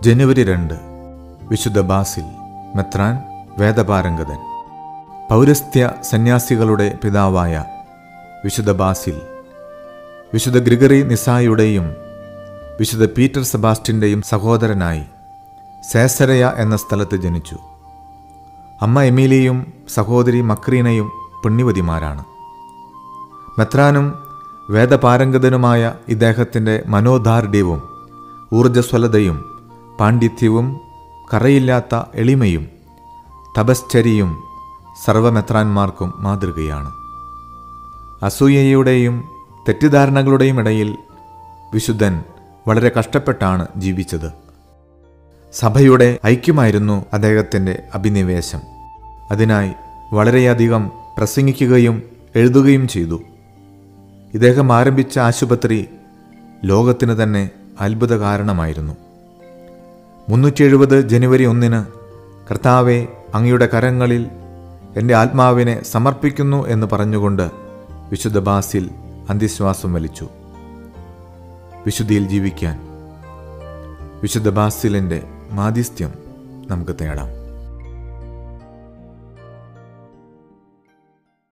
ജനുവരി രണ്ട് വിശുദ്ധ ബാസിൽ മെത്രാൻ വേദപാരംഗതൻ പൗരസ്ത്യ സന്യാസികളുടെ പിതാവായ വിശുദ്ധ ബാസിൽ വിശുദ്ധ ഗ്രിഗറി നിസായുടെയും വിശുദ്ധ പീറ്റർ സെബാസ്റ്റിൻ്റെയും സഹോദരനായി സേസരയ എന്ന സ്ഥലത്ത് ജനിച്ചു അമ്മ എമീലിയും സഹോദരി മക്രീനയും പുണ്യവതിമാരാണ് മെത്രാനും വേദപാരംഗതനുമായ ഇദ്ദേഹത്തിൻ്റെ മനോദാർഢ്യവും ഊർജ്ജസ്വലതയും പാണ്ഡിത്യവും കറയില്ലാത്ത എളിമയും തപശ്ചര്യയും സർവമെത്രാന്മാർക്കും മാതൃകയാണ് അസൂയയുടെയും തെറ്റിദ്ധാരണകളുടെയും ഇടയിൽ വിശുദ്ധൻ വളരെ കഷ്ടപ്പെട്ടാണ് ജീവിച്ചത് സഭയുടെ ഐക്യമായിരുന്നു അദ്ദേഹത്തിൻ്റെ അഭിനിവേശം അതിനായി വളരെയധികം പ്രസംഗിക്കുകയും എഴുതുകയും ചെയ്തു ഇദ്ദേഹം ആരംഭിച്ച ആശുപത്രി ലോകത്തിന് തന്നെ അത്ഭുത കാരണമായിരുന്നു മുന്നൂറ്റി എഴുപത് ജനുവരി ഒന്നിന് കർത്താവെ അങ്ങയുടെ കരങ്ങളിൽ എൻ്റെ ആത്മാവിനെ സമർപ്പിക്കുന്നു എന്ന് പറഞ്ഞുകൊണ്ട് വിശുദ്ധ ബാസിൽ അന്ത്യശ്വാസം വലിച്ചു വിശുദ്ധിയിൽ ജീവിക്കാൻ വിശുദ്ധ ബാസിലിൻ്റെ മാധ്യസ്ഥ്യം നമുക്ക് തേടാം